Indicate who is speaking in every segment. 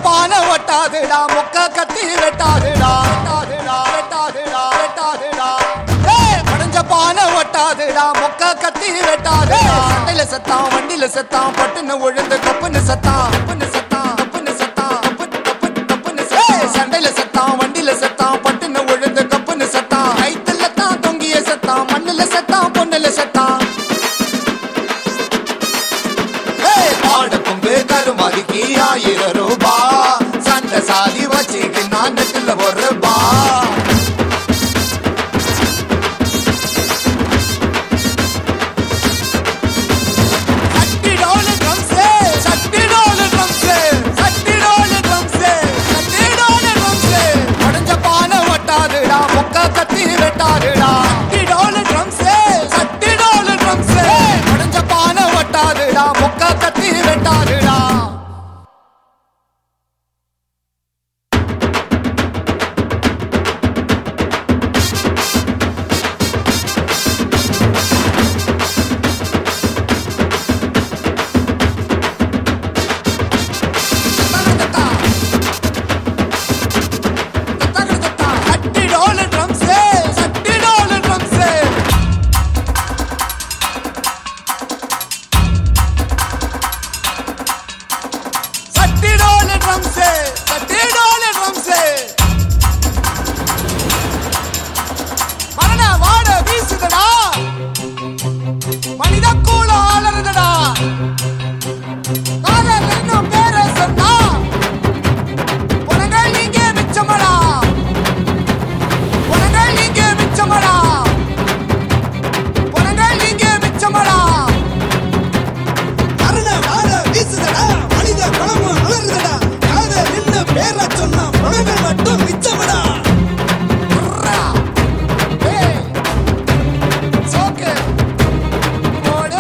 Speaker 1: பானை ஒட்டாதுடா மொக்க கத்தி வெட்டாதுடா வெட்டாதுடா வெட்டாதுடா வெட்டாதுடா ஏய், உடைஞ்ச பானை ஒட்டாதுடா மொக்க கத்தி வெட்டாதுடா சண்டையில செத்தான் வண்டியில செத்தான் பட்டுன்னு உழுந்து கப்புன்னு செத்தான் கப்புன்னு செத்தான் கப்புன்னு செத்தான் கப்பு கப்பு கப்புன்னு செத்தான் சண்டையில செத்தான் வண்டியில செத்தான் பட்டுன்னு உழுந்து கப்புன்னு செத்தான் கைத்துல தான் தொங்கிய செத்தான் மண்ணுல செத்தான் பொண்ணுல செத்தான் ஆடு கொம்பு கருமாதிக்கு ஆயிரம் ரூபா சண்டை சாதி வச்சுக்கு நான் நெட்டில் ஒரு ரூபா சட்டிடோல ட்ரம்ஸே சட்டிடோல ட்ரம்ஸே சட்டிடோல ட்ரம்ஸே சட்டிடோல ட்ரம்ஸே உடைஞ்ச பானை ஒட்டாதுடா மொக்க கத்தி வெட்டாதுடா சட்டிடோல ட்ரம்ஸே சட்டிடோல ட்ரம்ஸே உடைஞ்ச பானை ஒட்டாதுடா மொக்க கத்தி வெட்டாதுடா சட்டிடோல ட்ரம்ஸே சட்டிடோல ட்ரம்ஸே சட்டிடோல ட்ரம்ஸே சட்டிடோல ட்ரம்ஸே மரண வாட வீசுதடா மனித கூல ஆளறதடா காதல் என்னும் பேரை சொன்னா உனங்கள் இங்கே மிச்சமடா உனங்கள் இங்கே மிச்சமடா உனங்கள் இங்கே மிச்சமடா
Speaker 2: அருண வாழ வீசுதடா மனித குணமும் அலறுதடா காத நின்னு பேர சொன்னா உணவு மட்டும் மிச்சமடா
Speaker 1: உர்ரா. ஏய். சோக்கு. போடு.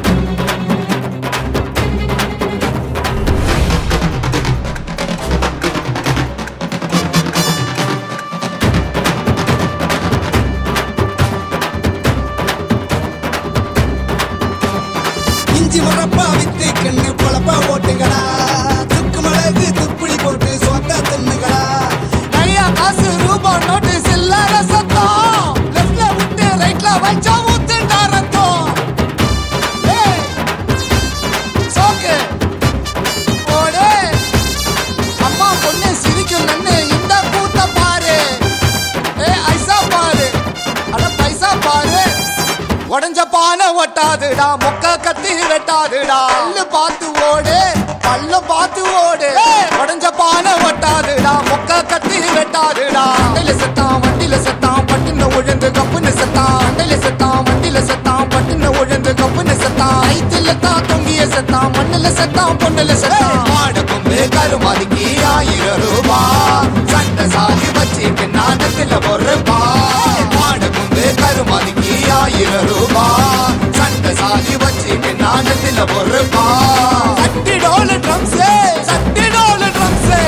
Speaker 2: இஞ்சி முறப்பா வித்து கண்ணு பொழப்பா ஓட்டுங்கடா துக்கு மிளகு துப்புளி போட்டு சொத்த தின்னுங்கடா
Speaker 1: நிறைய காசு ரூபா நோட்டு சில்லற சத்தம் லெஃப்ட்ல விட்டு ரைட்ல வச்சா ஊத்துண்டா ரத்தம் ஏய். சோக்கு. போடு. அம்மா பொண்ணு சிரிக்கும் நன்னு இந்த கூத்த பாரு ஏ ஐசா பாரு அட பைசா பாரு உடஞ்ச பானை ஒட்டாதுடா மொக்க கத்தி வெட்டாதுடா பல்லு பார்த்து ஓடு பல்ல பார்த்து ஓடு உடஞ்ச பானை ஒட்டாதுடா மொக்க கத்தி வெட்டாதுடா வண்டியில செத்தான் வண்டியில செத்தான் பட்டுன்னு உழுந்து கப்புன்னு செத்தான் வண்டியில செத்தான் வண்டியில செத்தான் பட்டுன்னு உழுந்து கப்புன்னு செத்தான் ஐத்துல தான் தொங்கிய செத்தான் மண்ணுல செத்தான் பொண்ணுல செத்தான் மாடு கொம்பு கருமாதிக்கு ஆயிரம் ரூபா சண்டை சாதி வச்சுக்கு நாணத்துல ஒரு ரூபா மாடு கொம்பு கருமாதிக்கு ஆயிரம் ரூபா சண்டை சாதி வச்சுக்கு நாணத்துல ஒரு ரூபா சட்டிடோல ட்ரம்ஸே சட்டிடோல ட்ரம்ஸே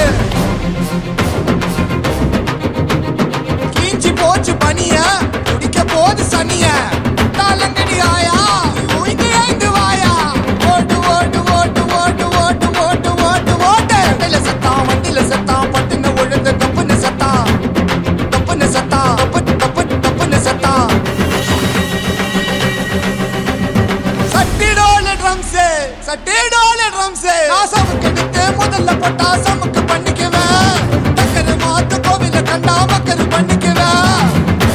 Speaker 1: கீஞ்சி போச்சு பனிய குடிக்க போது சனிய தாளங்கடி ஆயா உயிங்க ஐந்து வாயா ஓட்டு ஓட்டு ஓட்டு ஓட்டு ஓட்டு ஓட்டு ஓட்டு ஓட்டு வண்டியில சத்தான் வண்டியில சத்தான் பட்டுன்னு உழுந்து கப்புன்னு சத்தான் கப்புன்னு சத்தான் கப்பு கப்பு கப்புன்னு சத்தான் சட்டிடோல ட்ரம்ஸே சட்டிடோல ட்ரம்ஸே நாசமுக்கு எடுத்து முதல்ல போட்டா சமுக்கு பண்ணிக்குவேன் டக்கரு மாத்து கோவில கண்டா மக்கரு பண்ணிக்குவேன்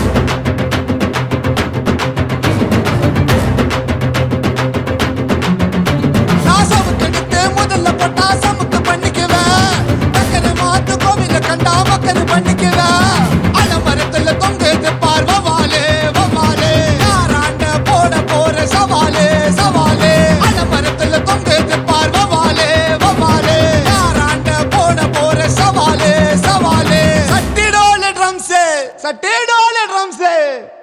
Speaker 1: நாசமுக்கு எடுத்து முதல்ல போட்டா சமுக்கு பண்ணிக்குவேன் டக்கரு மாத்து கோவில கண்டா மக்கரு பண்ணிக்குவேன் அலமரத்துல தொங்குது பார்வ வாலே வவாலே யாராண்ட போட போற சவாலே சவாலே அலமரத்துல தொங்குது பார்வ வாலே வவாலே யாராண்ட போட போற சவாலே சவாலே சட்டிடோல ட்ரம்ஸே சட்டிடோல ட்ரம்ஸே